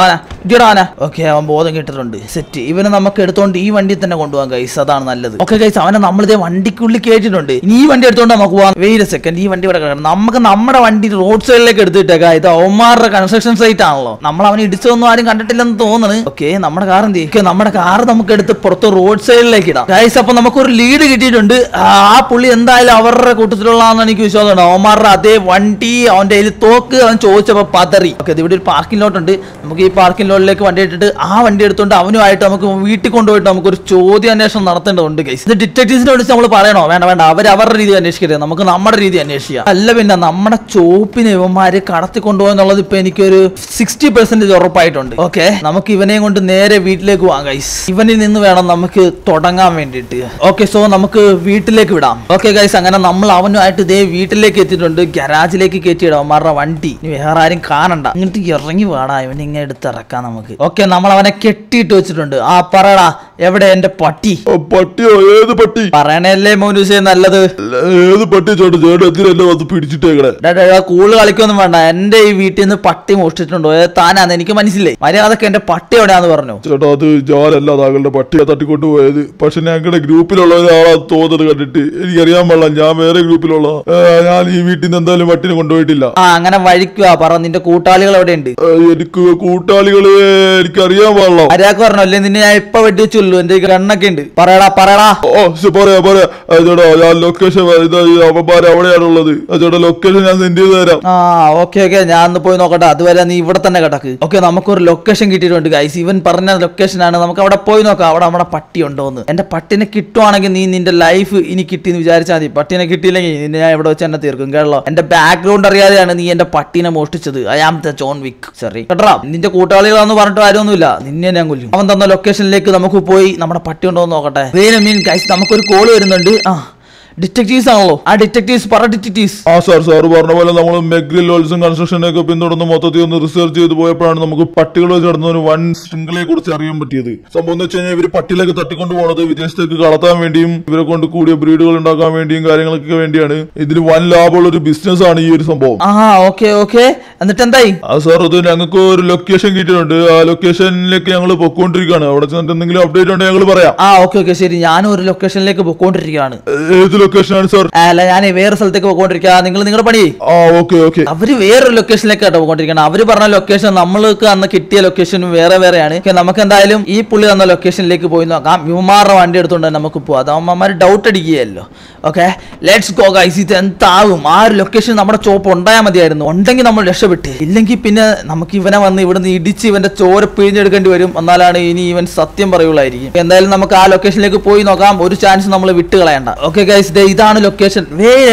ഇടാന ഓക്കെ അവൻ ബോധം കിട്ടിട്ടുണ്ട് സെറ്റ് ഇവനെ നമുക്ക് എടുത്തോണ്ട് ഈ വണ്ടി തന്നെ കൊണ്ടുപോകാൻ ഗൈസ് അതാണ് നല്ലത് ഓക്കെ ഗൈസ് അവനെ നമ്മളിതേ വണ്ടിക്കുള്ളിൽ കേട്ടിട്ടുണ്ട് ഇനി ഈ വണ്ടി എടുത്തോണ്ട് നമുക്ക് പോവാം വെയിറ്റ് സെക്കൻഡ് ഈ വണ്ടി ഇവിടെ കിടക്കണം നമുക്ക് നമ്മുടെ വണ്ടി റോഡ് സൈഡിലേക്ക് എടുത്തിട്ടേക്കാം ഇത് അവന്മാരുടെ കൺസ്ട്രക്ഷൻ സൈറ്റ് ആണല്ലോ നമ്മൾ അവനെ ഇടിച്ചതൊന്നും ആരും കണ്ടിട്ടില്ലെന്ന് തോന്നുന്നു ഓക്കെ നമ്മുടെ കാർ എന്ത് ചെയ്യും നമ്മുടെ കാർ നമുക്ക് എടുത്ത് പുറത്ത് റോഡ് സൈഡിലേക്ക് ഇടാം ഗൈസ് അപ്പൊ നമുക്കൊരു ലീഡ് കിട്ടിയിട്ടുണ്ട് ആ പുള്ളി എന്തായാലും അവരുടെ കൂട്ടത്തിലുള്ളതാണെന്ന് എനിക്ക് വിശ്വാസമുണ്ട് അവന്മാരുടെ അതേ വണ്ടി അവന്റെ കയ്യിൽ തോക്ക് അവൻ ചോദിച്ചപ്പോ പതറി ഓക്കെ ഇവിടെ ഒരു പാർക്കിംഗ് ലോട്ട് ഉണ്ട് നമുക്ക് ഈ പാർക്കിംഗ് ലോട്ടിലേക്ക് വണ്ടി ഇട്ടിട്ട് ആ വണ്ടി എടുത്തുകൊണ്ട് അവനുമായിട്ട് നമുക്ക് വീട്ടിൽ കൊണ്ടുപോയിട്ട് നമുക്കൊരു ചോദ്യ അന്വേഷണം നടത്തേണ്ടതുണ്ട് ഗൈസ് ഇത് ഡിറ്റക്ടീവ്സിനെ വിളിച്ച് നമ്മൾ പറയണോ വേണ്ട വേണ്ട അവർ അവരുടെ രീതി അന്വേഷിക്കരുത് നമുക്ക് നമ്മുടെ രീതി അന്വേഷിക്കാം അല്ല പിന്നെ നമ്മുടെ ചോപ്പിന് ഇവന്മാര് കടത്തി കൊണ്ടുപോകുന്നുള്ളത് ഇപ്പൊ എനിക്കൊരു സിക്സ്റ്റി പെർസെന്റേജ് ഉറപ്പായിട്ടുണ്ട് ഓക്കെ നമുക്ക് ഇവനെയും കൊണ്ട് നേരെ വീട്ടിലേക്ക് പോവാം ഗൈസ് ഇവനിൽ നിന്ന് വേണം നമുക്ക് തുടങ്ങാൻ വേണ്ടിയിട്ട് ഓക്കെ സോ നമുക്ക് വീട്ടിലേക്ക് വിടാം ഓക്കെ ഗൈസ് അങ്ങനെ നമ്മൾ അവനുമായിട്ട് ഇതേ വീട്ടിലേക്ക് എത്തിയിട്ടുണ്ട് ഗരാജിലേക്ക് കയറ്റിയിടാം അവന്മാരുടെ വണ്ടി ഇനി വേറെ ആരും കാണണ്ട ഇങ്ങോട്ട് ഇറങ്ങി വേടാ ഇവനെ ഇങ്ങനെ എടുത്ത് ഇറക്കാം നമുക്ക് ഓക്കെ നമ്മൾ അവനെ കെട്ടിയിട്ട് വെച്ചിട്ടുണ്ട് ആ പറയടാ എവിടെ എന്റെ പട്ടി ഓ, പട്ടിയോ ഏത് പട്ടി പറയണല്ലേ മോനുസേ നല്ലത് അല്ല, ഏത് പട്ടി ചേട്ടാ ചേട്ടാ എന്തിനല്ലേ വന്ന് പിടിച്ചിട്ടേക്കണേ ഡാ, ഡാ, ഡാ, കൂള് കളിക്കൊന്നും വേണ്ട എന്റെ ഈ വീട്ടിൽ നിന്ന് പട്ടി മോഷ്ടിച്ചിട്ടുണ്ടോ ഏ, താനാന്ന് എനിക്ക് മനസ്സിലായി മര്യാദക്ക് എന്റെ പട്ടി എവിടെയാന്ന് പറഞ്ഞു ചേട്ടാ അത് ഞാനല്ല താങ്കളുടെ പട്ടിയെ തട്ടിക്കൊണ്ടുപോയത് പക്ഷെ ഞങ്ങളുടെ ഗ്രൂപ്പിലുള്ള ഒരാളാ തോന്നുന്നത് കണ്ടിട്ട് എനിക്കറിയാൻ പാടില്ല ഞാൻ വേറെ ഗ്രൂപ്പിലുള്ള ഏ, ഞാൻ ഈ വീട്ടിൽ നിന്ന് എന്തായാലും പട്ടിനെ കൊണ്ടുപോയിട്ടില്ല ആ അങ്ങനെ വഴിക്കുക പറ നിന്റെ കൂട്ടാളികൾ എവിടെയുണ്ട് ഏ, എനിക്ക് കൂട്ടാളികള് എനിക്കറിയാൻ പാടില്ല മര്യാദക്ക് പറഞ്ഞോ അല്ലേ നിന്നെ ഞാൻ ഇപ്പൊ വെട്ടിച്ചുള്ളൂ എന്റെ ഗണ്ണൊക്കെ ഉണ്ട് പറയടാ പറയടാ ഓ ശരി, പറയാ പറയാ ആ, ചേട്ടാ ഞാൻ ലൊക്കേഷൻ അവന്മാർ അവിടെയാണുള്ളത് ആ, ചേട്ടാ ലൊക്കേഷൻ ഞാൻ സെൻഡ് ചെയ്ത് തരാം ആ ഓക്കെ ഓക്കെ ഞാൻ ഒന്ന് പോയി നോക്കട്ടെ അതുവരെ നീ ഇവിടെ തന്നെ കിടക്ക് ഓക്കെ നമുക്കൊരു ലൊക്കേഷൻ കിട്ടിയിട്ടുണ്ട് ഗൈസ് ഇവൻ പറഞ്ഞ ലൊക്കേഷൻ ആണ് നമുക്ക് അവിടെ പോയി നോക്കാം അവിടെ നമ്മുടെ പട്ടി ഉണ്ടോന്ന് എന്റെ പട്ടിനെ കിട്ടുവാണെങ്കിൽ നീ നിന്റെ ലൈഫ് ഇനി കിട്ടിയെന്ന് വിചാരിച്ചാൽ മതി പട്ടിനെ കിട്ടിയില്ലെങ്കിൽ നിന്നെ ഞാൻ ഇവിടെ വെച്ച് എന്നെ തീർക്കും കേട്ടോ എന്റെ ബാക്ക്ഗ്രൗണ്ട് അറിയാതെയാണ് നീ എന്റെ പട്ടിനെ മോഷ്ടിച്ചത് I am the John Wick sorry കേട്ടോ നിന്റെ കൂട്ടാളികളാന്ന് പറഞ്ഞിട്ട് കാര്യമൊന്നുമില്ല നിന്നെ ഞാൻ കൊല്ലും അവൻ തന്ന ലൊക്കേഷനിലേക്ക് നമുക്ക് പോയി നമ്മുടെ പട്ടി ഉണ്ടോ എന്ന് നോക്കട്ടെ വേറെ മീൻ ഗൈസ് നമുക്കൊരു കോള് വരുന്നുണ്ട് ആ ഡിറ്റക്റ്റീവ്സ് ആണല്ലോ ആ ഡിറ്റക്റ്റീവ്സ് പറ ഡിറ്റക്റ്റീവ്സ് ആ സാർ സാർ പറഞ്ഞ പോലെ നമ്മൾ മെഗ്രിൽ ലോൾസും കൺസ്ട്രക്ഷനൊക്കെ പിന്തുടർന്ന് മൊത്തത്തിൽ ഒന്ന് റിസർച്ച് ചെയ്ത് പോയപ്പോഴാണ് നമുക്ക് പട്ടികൾ വെച്ച് നടന്ന ഒരു വൻ ശൃംഖലയെ കുറിച്ച് അറിയാൻ പറ്റിയത് സംഭവം എന്ന് വെച്ച് കഴിഞ്ഞാൽ ഇവർ പട്ടികളൊക്കെ തട്ടിക്കൊണ്ട് പോണത് വിദേശത്തേക്ക് കടത്താൻ വേണ്ടിയും ഇവരെ കൊണ്ട് കൂടിയ ബ്രീഡുകൾ ഉണ്ടാക്കാൻ വേണ്ടിയും കാര്യങ്ങളൊക്കെ വേണ്ടിയാണ് ഇതിൽ വൻ ലാഭമുള്ള ഒരു ബിസിനസ് ആണ് ഈ ഒരു സംഭവം ആ ഓക്കെ ഓക്കെ എന്നിട്ട് എന്തായി ആ സാർ അത് ഞങ്ങൾക്ക് ഒരു ലൊക്കേഷൻ കിട്ടിയിട്ടുണ്ട് ആ ലൊക്കേഷനിലേക്ക് ഞങ്ങൾ പൊക്കോണ്ടിരിക്കുകയാണ് അവിടെ ചെന്നിട്ട് എന്തെങ്കിലും അപ്ഡേറ്റ് ഉണ്ടെങ്കിൽ ഞങ്ങൾ പറയാം ആ ഓക്കെ ഓക്കെ ശരി ഞാനും ഒരു ലൊക്കേഷനിലേക്ക് പോയിക്കൊണ്ടിരിക്കുകയാണ് ഏത് ലൊക്കേഷനാണ് സാർ അല്ല ഞാൻ വേറെ സ്ഥലത്തേക്ക് പോയിക്കൊണ്ടിരിക്കുക നിങ്ങൾ നിങ്ങളുടെ പണി ചെയ്യ്. ആ ഓക്കെ ഓക്കെ അവര് വേറൊരു ലൊക്കേഷനിലേക്കാട്ടോ പോയിക്കൊണ്ടിരിക്കണം അവര് പറഞ്ഞ ലൊക്കേഷൻ നമ്മൾക്ക് അന്ന് കിട്ടിയ ലൊക്കേഷനും വേറെ വേറെയാണ് ഓക്കേ, നമുക്ക് എന്തായാലും ഈ പുള്ളി തന്ന ലൊക്കേഷനിലേക്ക് പോയി നോക്കാം വിമാറുടെ വണ്ടി എടുത്തുകൊണ്ട് തന്നെ നമുക്ക് പോവാം അതാവുമ്പോൾ ഡൗട്ട് അടിക്കുകയല്ലോ ഓക്കെ ലെറ്റ്സ് ഗോ ഗൈസ് ഇത് എന്താവും ആ ഒരു ലൊക്കേഷൻ നമ്മുടെ ചോപ്പ് ഉണ്ടായാൽ മതിയായിരുന്നു ഉണ്ടെങ്കിൽ നമ്മൾ രക്ഷപ്പെട്ട് ഇല്ലെങ്കിൽ പിന്നെ നമുക്ക് ഇവനെ വന്ന് ഇവിടുന്ന് ഇടിച്ച് ഇവന്റെ ചോര പിഴിഞ്ഞെടുക്കേണ്ടി വരും എന്നാലാണ് ഇനി ഇവൻ സത്യം പറയുള്ളായിരിക്കും എന്തായാലും നമുക്ക് ആ ലൊക്കേഷനിലേക്ക് പോയി നോക്കാം ഒരു ചാൻസ് നമ്മൾ വിട്ട് കളയണ്ട ഓക്കെ ഗൈസ് ദേ ഇതാണ് ലൊക്കേഷൻ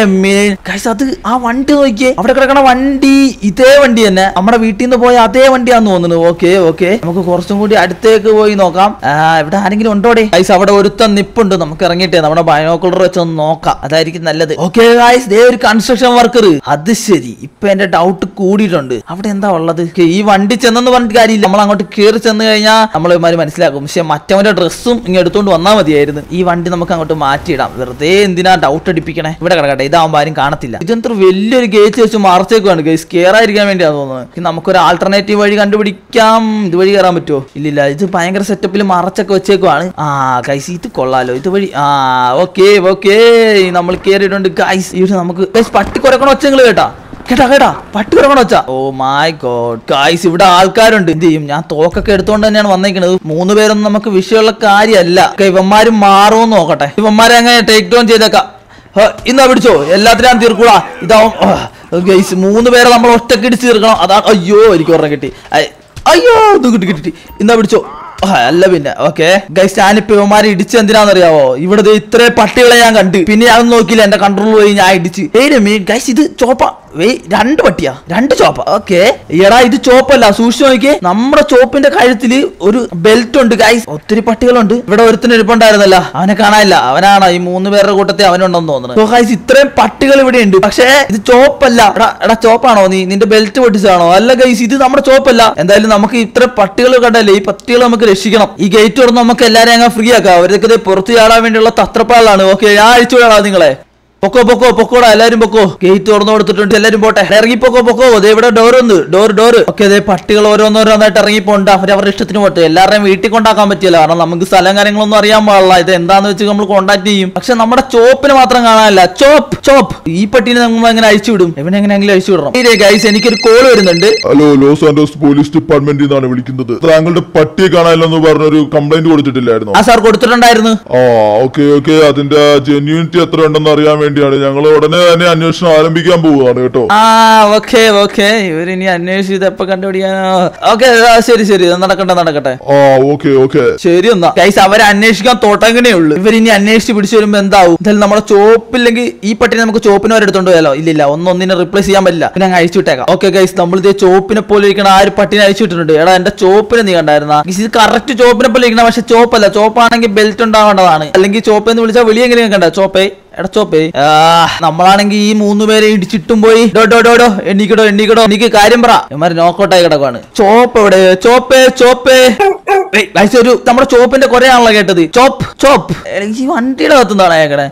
ഗൈസ് അത് ആ വണ്ടി നോക്കിയേ അവിടെ കിടക്കണ വണ്ടി ഇതേ വണ്ടി തന്നെ നമ്മുടെ വീട്ടിൽ നിന്ന് പോയ അതേ വണ്ടിയാന്ന് തോന്നുന്നു ഓക്കെ ഓക്കെ നമുക്ക് കുറച്ചും കൂടി അടുത്തേക്ക് പോയി നോക്കാം ആ, ഇവിടെ ആരെങ്കിലും ഉണ്ടോടെ ഗൈസ് അവിടെ ഒരുത്തൻ നിപ്പുണ്ട് നമുക്ക് ഇറങ്ങിയിട്ടേ നമ്മുടെ ബയോക്കുലർ വെച്ച് ഒന്ന് നോക്കാം അതായിരിക്കും നല്ലത് ഓക്കെ ഗൈസ് ദേ ഒരു കൺസ്ട്രക്ഷൻ വർക്കർ അത് ശരി ഇപ്പൊ എന്റെ ഡൗട്ട് കൂടിയിട്ടുണ്ട് അവിടെ എന്താ ഉള്ളത് Okay, ഈ വണ്ടി ചെന്നെന്ന് പറഞ്ഞിട്ട് കാര്യമില്ല നമ്മൾ അങ്ങോട്ട് കയറി ചെന്ന് കഴിഞ്ഞാൽ നമ്മൾ ഇമാര് മനസ്സിലാക്കും പക്ഷെ മറ്റവന്റെ ഡ്രസ്സും ഇങ്ങനെ എടുത്തോണ്ട് വന്നാൽ മതിയായിരുന്നു ഈ വണ്ടി നമുക്ക് അങ്ങോട്ട് മാറ്റിയിടാം വെറുതെ എന്തിനാ ഡൗട്ട് അടിപ്പിക്കണേ ഇവിടെ കിടക്കട്ടെ ഇതാവുമ്പോൾ ആരും കാണത്തില്ല ഇതെന്തൊരു വലിയൊരു ഗേറ്റ് വെച്ച് മറച്ചേക്കുവാണ് ഗൈസ് കയറാതിരിക്കാൻ വേണ്ടിയാ തോന്നുന്നത് ഇനി നമുക്കൊരു ആൾട്ടർനേറ്റീവ് വഴി കണ്ടുപിടിക്കാം ഇതുവഴി കയറാൻ പറ്റുമോ ഇല്ലില്ല ഇത് ഭയങ്കര സെറ്റപ്പിൽ മറച്ചൊക്കെ വെച്ചേക്കുവാണ് ആ ഗൈസ് ഇത് കൊള്ളാലോ ഇതുവഴി ആ ഓക്കെ ഓക്കെ നമ്മൾ കയറിയിട്ടുണ്ട് ഗൈസ് ഇത് നമുക്ക് ഗൈസ് പട്ടി കുരക്കണ ഒച്ചങ്ങൾ കേട്ടാ കേട്ടാ കേട്ടാ പട്ടി കിടക്കണ വെച്ചാ ഓ മൈ ഗോഡ് ഗായ്സ് ഇവിടെ ആൾക്കാരുണ്ട് എന്ത് ചെയ്യും ഞാൻ തോക്കൊക്കെ എടുത്തോണ്ട് തന്നെയാണ് വന്നേക്കുന്നത് മൂന്ന് പേരൊന്നും നമുക്ക് വിഷയമുള്ള കാര്യമല്ല ഒക്കെ ഇവന്മാര് മാറുമെന്ന് നോക്കട്ടെ ഇവന്മാരെ അങ്ങനെ ടേക്ക് ഡൗൺ ചെയ്തേക്കാം ഹ, ഇന്നാ പിടിച്ചോ എല്ലാത്തിനും ഞാൻ തീർക്കൂടാ ഇതാവും ഗൈസ് മൂന്ന് പേരെ നമ്മൾ ഒറ്റക്ക് ഇടിച്ച് തീർക്കണം അതാ അയ്യോ എനിക്ക് ഒരെണ്ണം കിട്ടി ഐ, അയ്യോ ഇത് കിട്ടി കിട്ടി ഇന്നാ പിടിച്ചോ ആ, അല്ല പിന്നെ ഓക്കെ ഗൈസ് ഞാനിപ്പോ ഇവന്മാരെ ഇടിച്ച് എന്തിനാണെന്നറിയാവോ ഇവിടെ ദേ ഇത്രേ പട്ടികളെ ഞാൻ കണ്ട് പിന്നെ ഞാൻ നോക്കിയില്ല എന്റെ കൺട്രോൾ പോയി ഞാൻ ഇടിച്ച് ഏയ് മീൻ ഗൈസ് ഇത് ചോപ്പ വെയ് രണ്ട് പട്ടിയാ രണ്ട് ചോപ്പ ഓക്കെ എടാ ഇത് ചോപ്പല്ല സൂക്ഷിച്ചു നോക്കിയേ നമ്മുടെ ചോപ്പിന്റെ കഴുത്തില് ഒരു ബെൽറ്റ് ഉണ്ട് ഗൈസ് ഒത്തിരി പട്ടികളുണ്ട് ഇവിടെ ഒരുത്തിന് ഇരിപ്പുണ്ടായിരുന്നല്ല അവനെ കാണാനില്ല അവനാണ് ഈ മൂന്ന് പേരുടെ കൂട്ടത്തിൽ അവനുണ്ടെന്ന് തോന്നുന്നത് So guys, ഇത്രയും പട്ടികൾ ഇവിടെ ഉണ്ട് പക്ഷേ ഇത് ചോപ്പല്ല എടാ എടാ ചോപ്പാണോ നീ നിന്റെ ബെൽറ്റ് പൊട്ടിച്ചാണോ അല്ല ഗൈസ് ഇത് നമ്മുടെ ചോപ്പല്ല എന്തായാലും നമുക്ക് ഇത്ര പട്ടികൾ കണ്ടല്ലേ ഈ പട്ടികൾ നമുക്ക് രക്ഷിക്കണം ഈ ഗേറ്റ് തുറന്ന് നമുക്ക് എല്ലാരെയും അങ്ങ് ഫ്രീ ആക്കാം അവരൊക്കെ ദേ പുറത്ത് ചാടാൻ വേണ്ടിയുള്ള തത്രപ്പാടാണ് ഓക്കെ ഞാൻ അഴിച്ചു വിടാം നിങ്ങളെ പൊക്കോ പൊക്കോ പൊക്കോടാ എല്ലാരും പൊക്കോ ഗേറ്റ് തുറന്നു കൊടുത്തിട്ടുണ്ട് എല്ലാരും പോട്ടെ ഇറങ്ങി പൊക്കോ പൊക്കോ ദേ ഇവിടെ ഡോർ ഒന്ന് ഡോർ ഡോർ ഓക്കെ അതെ പട്ടികൾ ഓരോന്നോരോന്നായിട്ട് ഇറങ്ങി പോണ്ട് അവർ അവരുടെ ഇഷ്ടത്തിന് പോട്ടെ എല്ലാവരെയും വീട്ടിൽ കൊണ്ടാക്കാൻ പറ്റില്ല കാരണം നമുക്ക് സ്ഥലം കാര്യങ്ങളൊന്നും അറിയാൻ പാടില്ല ഇത് എന്താന്ന് വെച്ച് നമ്മൾ കോണ്ടാക്ട് ചെയ്യും പക്ഷെ നമ്മുടെ ചോപ്പിന് മാത്രം കാണാനല്ല ചോപ്പ് ചോപ്പ് ഈ പട്ടീനെ നമ്മൾ എങ്ങനെ അഴിച്ചു വിടും ഇവനെ എങ്ങനെയെങ്കിലും അഴിച്ചു വിടണം ഇതേ ഗൈസ് എനിക്കൊരു കോൾ വരുന്നുണ്ട് ഹലോ ലോസ് ആൻഡോസ് പോലീസ് ഡിപ്പാർട്ട്മെന്റിൽ നിന്നാണ് വിളിക്കുന്നത് താങ്കളുടെ പട്ടിയെ കാണാനില്ലെന്ന് പറഞ്ഞൊരു കംപ്ലൈന്റ് കൊടുത്തിട്ടില്ലായിരുന്നു ആ സാർ കൊടുത്തിട്ടുണ്ടായിരുന്നു ആ ഓക്കെ ഓക്കെ അതിന്റെ ജെന്യൂനിറ്റി എത്ര ഉണ്ടെന്ന് അറിയാൻ വേണ്ടിയാണ് ഞങ്ങൾ ഉടനെ തന്നെ അന്വേഷണം ആരംഭിക്കാൻ പോവുകയാണ് കേട്ടോ ആ ഓക്കെ ഓക്കെ ഇവരിനി അന്വേഷിച്ച് ഇത് എപ്പോ കണ്ടുപിടിക്കാനോ ഓക്കെ ശരി ശരി ഇത് നടക്കട്ടെ നടക്കട്ടെ ആ ഓക്കെ ഓക്കെ ശരി എന്നാ ഗൈസ് അവരെ അന്വേഷിക്കാൻ തോട്ടങ്ങനെ ഉള്ളു ഇവരിനി അന്വേഷിച്ച് പിടിച്ചു വരുമ്പോ എന്താവും എന്തായാലും നമ്മുടെ ചോപ്പില്ലെങ്കിൽ ഈ പട്ടിനെ നമുക്ക് ചോപ്പിനെ വരെ എടുത്തോണ്ട് പോയാലോ ഇല്ല ഇല്ല ഒന്നൊന്നിനെ റിപ്ലേസ് ചെയ്യാൻ പറ്റില്ല പിന്നെ അങ്ങ് അയച്ചു വിട്ടേക്കാം ഓക്കെ ഗൈസ് നമ്മൾ ഇതേ ചോപ്പിനെ പോലെ ഇരിക്കണ ആ ഒരു പട്ടിനെ അയച്ചു വിട്ടിട്ടുണ്ട് എടാ എന്റെ ചോപ്പിനെ നീ കണ്ടായിരുന്ന ഇത് കറക്റ്റ് ചോപ്പിനെ പോലെ ഇരിക്കണം പക്ഷെ ചോപ്പല്ല ചോപ്പാണെങ്കിൽ ബെൽറ്റ് ഉണ്ടാവേണ്ടതാണ് അല്ലെങ്കിൽ ചോപ്പെന്ന് വിളിച്ചാൽ വെളി എങ്ങനെയും കണ്ട ചോപ്പേ എടാ ചോപ്പേ ആ, നമ്മളാണെങ്കിൽ ഈ മൂന്ന് പേരെ ഇടിച്ചിട്ടും പോയി ഡോ ഡോ ഡോ ഡോ എണ്ണിക്കടോ എണ്ണിക്കടോ എനിക്ക് കാര്യം പറ ഇവന്മാര് നോക്കൗട്ടായി കിടക്കുവാണ് ചോപ്പ് എവിടെ ചോപ്പേ ചോപ്പേ ഏയ്, ഗൈസ്, ഒരു നമ്മുടെ ചോപ്പിന്റെ കൊറയാണല്ലോ കേട്ടത് ചോപ്പ് ചോപ്പ് എനിക്ക് ഈ വണ്ടിയുടെ കത്തുന്നതാണ് അയക്കണേ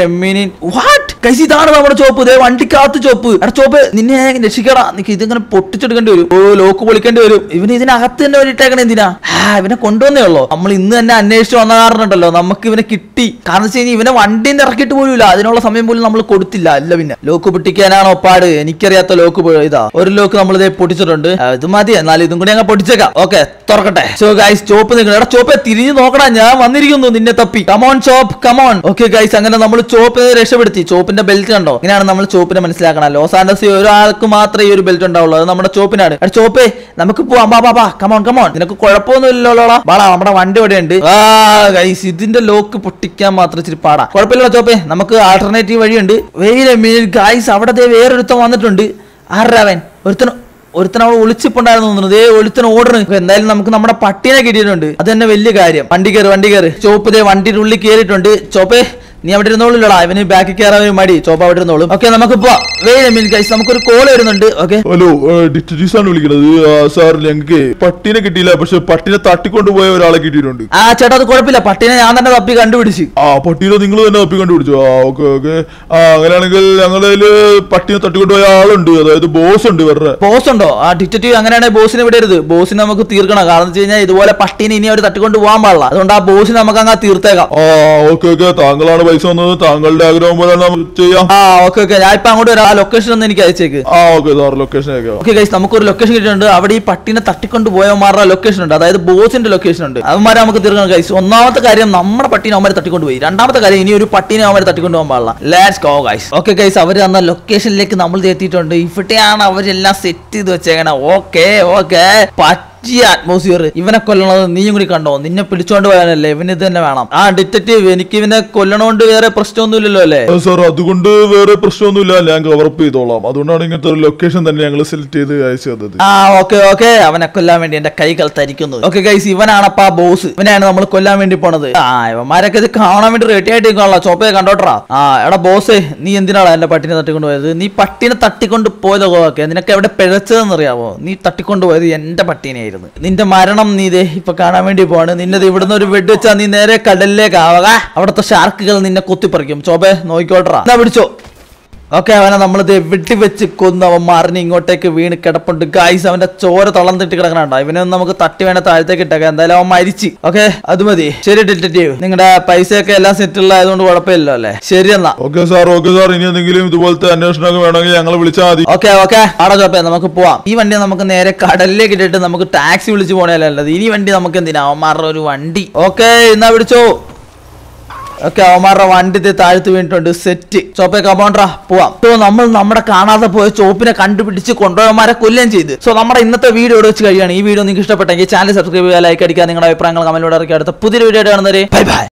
വാട്ട് കൈസ് ഇതാണ് നമ്മുടെ ചോപ്പ് ഇതേ വണ്ടിക്കകത്ത് ചോപ്പ് എടാ ചോപ്പ് നിന്നെ ഞാൻ രക്ഷിക്കടാ നിനക്ക് ഇതിങ്ങനെ പൊട്ടിച്ചെടുക്കേണ്ടി വരും ഓ ലോക്ക് പൊളിക്കേണ്ടി വരും ഇവന് ഇതിനകത്ത് തന്നെ വരിട്ടേക്കണേ എന്തിനാ ആ ഇവനെ കൊണ്ടുവന്നേ ഉള്ളൂ നമ്മൾ ഇന്ന് തന്നെ അന്വേഷിച്ച് വന്ന കാരണം ഉണ്ടല്ലോ നമുക്ക് ഇവനെ കിട്ടി കാരണം വെച്ച് കഴിഞ്ഞാൽ ഇവനെ വണ്ടിയിൽ നിന്ന് ഇറക്കിയിട്ട് പോലും അതിനുള്ള സമയം പോലും നമ്മൾ കൊടുത്തില്ല അല്ല പിന്നെ ലോക്ക് പൊട്ടിക്കാനാണോ പാട് എനിക്കറിയാത്ത ലോക്ക് പോ- ഇതാ ഒരു ലോക്ക് നമ്മൾ ഇതേ പൊട്ടിച്ചിട്ടുണ്ട് ആ, ഇത് മതി എന്നാലും ഇതും കൂടി അങ്ങ് പൊട്ടിച്ചേക്കാം ഓക്കെ തുറക്കട്ടെ സോ ഗൈസ് ചോപ്പ് നിൽക്കണം എടാ ചോപ്പ് തിരിഞ്ഞു നോക്കടാ ഞാൻ വന്നിരിക്കുന്നു നിന്നെ തപ്പി കമോൺ ചോപ്പ് കമോൺ ഓക്കെ ഗൈസ് അങ്ങനെ നമ്മൾ ചോപ്പ് രക്ഷപ്പെടുത്തി ചോപ്പിന്റെ ബെൽറ്റ് കണ്ടോ ഇങ്ങനെയാണ് നമ്മൾ ചോപ്പിനെ മനസ്സിലാക്കണം ലോസ് ആൻഡസ് ഒരാൾക്ക് മാത്രമേ ഈ ഒരു ബെൽറ്റ് ഉണ്ടാവുള്ളൂ അത് നമ്മുടെ ചോപ്പിനാണ് എടാ ചോപ്പേ നമുക്ക് പോവാം ബാ ബാ ബാ കമോൺ കമോൺ നിനക്ക് കുഴപ്പമൊന്നുമില്ലല്ലോടാ ബാടാ നമ്മുടെ വണ്ടി ഇവിടെ ഉണ്ട് ആ ഗൈസ് ഇതിന്റെ ലോക്ക് പൊട്ടിക്കാൻ മാത്രം ഇച്ചിരി പാടാ കുഴപ്പമില്ല ചോപ്പേ നമുക്ക് ആൾട്ടർനേറ്റീവ് വഴിയുണ്ട് വെയിലെ മീൻ ഗൈസ് അവിടെ ദേ വേറൊരുത്തൻ വന്നിട്ടുണ്ട് ആരുടെ അവൻ ഒരുത്തൻ ഒരുത്തൻ അവിടെ ഒളിച്ചിപ്പുണ്ടായിരുന്നു തോന്നുന്നു ദേ ഒരുത്തൻ ഓടണ് ഇപ്പൊ എന്തായാലും നമുക്ക് നമ്മുടെ പട്ടീനെ കിട്ടിയിട്ടുണ്ട് അത് തന്നെ വലിയ കാര്യം വണ്ടി കയറി വണ്ടി കയറി ചോപ്പ് ദേ വണ്ടിയുടെ ഉള്ളിൽ കയറിയിട്ടുണ്ട് ചോപ്പേ നീ അവിടെ ഇരുന്നോളില്ലടാ ഇവന് ബാക്കിൽ കയറാൻ ഒരു മടി ചോപ്പ് അവിടെ ഇരുന്നോളും ഓക്കെ നമുക്ക് പോവാം വെയിലെ മീൻ ഗൈസ് നമുക്കൊരു കോൾ വരുന്നുണ്ട് ഓക്കെ ഹലോ ഡിറ്റക്റ്റീവ്സ് ആണ് വിളിക്കുന്നത് ആ, സാർ ഞങ്ങൾക്ക് പട്ടിനെ കിട്ടിയില്ല പക്ഷെ പട്ടിനെ തട്ടിക്കൊണ്ടുപോയ ഒരാളെ കിട്ടിയിട്ടുണ്ട് ആ ചേട്ടാ അത് കുഴപ്പമില്ല പട്ടീനെ ഞാൻ തന്നെ തപ്പി കണ്ടുപിടിച്ച് ആ പട്ടീനെ നിങ്ങൾ തന്നെ തപ്പി കണ്ടുപിടിച്ചു ആ ഓക്കെ ഓക്കെ ആ അങ്ങനെയാണെങ്കിൽ ഞങ്ങളുടെ കയ്യില് പട്ടിനെ തട്ടിക്കൊണ്ടുപോയ ആളുണ്ട് അതായത് ബോസ് ഉണ്ട് ഇവരുടെ ബോസ് ഉണ്ടോ ആ ഡിറ്റക്റ്റീവ് അങ്ങനെയാണെങ്കിൽ ബോസിനെ വിടരുത് ബോസിനെ നമുക്ക് തീർക്കണം കാരണം വെച്ച് കഴിഞ്ഞാൽ ഇതുപോലെ പട്ടീനെ ഇനി അവർ തട്ടിക്കൊണ്ട് പോകാൻ പാടില്ല അതുകൊണ്ട് ആ ബോസിനെ നമുക്ക് അങ്ങ് തീർത്തേക്കാം ആ ഓക്കെ ഓക്കെ താങ്കളാണ് പൈസ വന്നത് താങ്കളുടെ ആഗ്രഹം പോലെ നമുക്ക് ചെയ്യാം ആ ഓക്കെ ഓക്കെ ഞാൻ ഇപ്പൊ അങ്ങോട്ട് വരാം ആ ലൊക്കേഷൻ ഒന്ന് എനിക്ക് അയച്ചേക്ക് ആ ഓക്കെ സാർ ലൊക്കേഷൻ അയക്കാം ഓക്കെ ഗൈസ് നമുക്കൊരു ലൊക്കേഷൻ കിട്ടിയിട്ടുണ്ട് അവിടെ ഈ പട്ടിനെ തട്ടിക്കൊണ്ട് പോയവന്മാരുടെ ലൊക്കേഷൻ ഉണ്ട് അതായത് ബോസിന്റെ ലൊക്കേഷൻ ഉണ്ട് അവന്മാരെ നമുക്ക് തീർക്കണം ഗൈസ് ഒന്നാമത്തെ കാര്യം നമ്മുടെ പട്ടീനെ അവന്മാരെ തട്ടിക്കൊണ്ട് പോയി രണ്ടാമത്തെ കാര്യം ഇനി ഒരു പട്ടീനെ അവന്മാരെ തട്ടിക്കൊണ്ട് പോകാൻ പാടില്ല let's go guys okay guys അവർ തന്ന ലൊക്കേഷനിലേക്ക് നമ്മൾ എത്തിയിട്ടുണ്ട് ഇവിടെയാണ് അവരെല്ലാം സെറ്റ് ചെയ്ത് വെച്ചേക്കണേ ഓക്കെ ഓക്കെ പറ്റിയ അറ്റ്മോസ്ഫിയർ ഇവനെ കൊല്ലണത് നീയും കൂടി കണ്ടോ നിന്നെ പിടിച്ചോണ്ട് പോയാനല്ലേ ഇവന് ഇത് തന്നെ വേണം ആ ഡിറ്റക്റ്റീവ് എനിക്ക് ഇവനെ കൊല്ലണോണ്ട് വേറെ പ്രശ്നമൊന്നുമില്ലല്ലോ അല്ലേ ആ, സാർ അതുകൊണ്ട് വേറെ പ്രശ്നമൊന്നുമില്ല ഞാൻ കവറപ്പ് ചെയ്തോളാം അതുകൊണ്ടാണ് ഇങ്ങനത്തെ ഒരു ലൊക്കേഷൻ തന്നെ ഞങ്ങൾ സെലക്ട് ചെയ്ത് അയച്ചു തന്നത് ആ ഓക്കെ ഓക്കെ അവനെ കൊല്ലാൻ വേണ്ടി എന്റെ കൈകൾ തരിക്കുന്നത് ഓക്കെ ഗൈസ് ഇവനാണപ്പാ ബോസ് ഇവനാണ് നമ്മൾ കൊല്ലാൻ വേണ്ടി പോണത് ആ ഇവന്മാരൊക്കെ ഇത് കാണാൻ വേണ്ടി റെഡി ആയിട്ട് നിൽക്കാനുള്ള ചോപ്പയെ കണ്ടോട്ടറാ ആ എടാ ബോസേ നീ എന്തിനാണ് എന്റെ പട്ടിനെ തട്ടിക്കൊണ്ട് പോയത് നീ പട്ടിനെ തട്ടിക്കൊണ്ട് പോയത് ഓക്കെ നിനക്ക് എവിടെ പിഴച്ചതെന്ന് അറിയാവോ നീ തട്ടിക്കൊണ്ട് പോയത് എന്റെ പട്ടീനെയായിരുന്നു നിന്റെ മരണം നീ ദേ ഇപ്പൊ കാണാൻ വേണ്ടി പോവാണ് നിന്നത് ഇവിടുന്ന് ഒരു വെഡ് വെച്ചാ നീ നേരെ കടലിലേക്ക് ആവുക അവിടുത്തെ ഷാർക്കുകൾ നിന്നെ കുത്തിപ്പറിക്കും ചോപ്പേ നോക്കിക്കോട്ടറാ എന്നാ പിടിച്ചോ ഓക്കെ അവനെ നമ്മൾ വെട്ടി വെച്ച് കൊന്ന് അവൻ മറിഞ്ഞ് ഇങ്ങോട്ടേക്ക് വീണ് കിടപ്പുണ്ട് ഗായ്സ് അവന്റെ ചോര തളർന്നിട്ട് കിടക്കണുണ്ടോ ഇവനെ ഒന്ന് നമുക്ക് തട്ടി വേണ താഴത്തേക്ക് ഇട്ടേക്കാം എന്തായാലും അവൻ മരിച്ച് ഓക്കെ അത് മതി ശരി ഡിറ്റക്റ്റീവ് നിങ്ങളുടെ പൈസയൊക്കെ എല്ലാം സെറ്റിൽ ആയതുകൊണ്ട് കുഴപ്പമില്ലല്ലോ അല്ലേ ശരി എന്നാ ഓക്കെ സാർ ഓക്കെ സാർ ഇനി എന്തെങ്കിലും ഇതുപോലത്തെ അന്വേഷണമൊക്കെ വേണമെങ്കിൽ ഞങ്ങൾ വിളിച്ചാൽ മതി ഓക്കെ ഓക്കെ ആടെ ചോപ്പേ നമുക്ക് പോവാം ഈ വണ്ടി നമുക്ക് നേരെ കടലിലേക്ക് ഇട്ടിട്ട് നമുക്ക് ടാക്സി വിളിച്ച് പോണേലല്ലത് ഇനി വണ്ടി നമുക്ക് എന്തിനാ അവന്മാരുടെ ഒരു വണ്ടി ഓക്കെ എന്നാ പിടിച്ചോ ഓക്കെ അവന്മാരുടെ വണ്ടി ദേ താഴ്ത്ത് വീണിട്ടുണ്ട് സെറ്റ് ചോപ്പേ കമൗണ്ടറാ പോവാം സോ നമ്മൾ നമ്മുടെ കാണാതെ പോയ ചോപ്പിനെ കണ്ടുപിടിച്ച് കൊണ്ടുപോയവന്മാരെ കൊല്ലുകയും ചെയ്ത് സോ നമ്മുടെ ഇന്നത്തെ വീഡിയോ ഇവിടെ വെച്ച് കഴിയാണ് ഈ വീഡിയോ നിങ്ങൾക്ക് ഇഷ്ടപ്പെട്ടെങ്കിൽ ചാനൽ സബ്സ്ക്രൈബ് ചെയ്യുക ലൈക്ക് അടിക്കുക നിങ്ങളുടെ അഭിപ്രായങ്ങൾ കമന്റിലൂടെ ഇറക്കി അടുത്ത പുതിയൊരു വീഡിയോ ആയിട്ട് കാണുന്നവരെ ബൈ ബൈ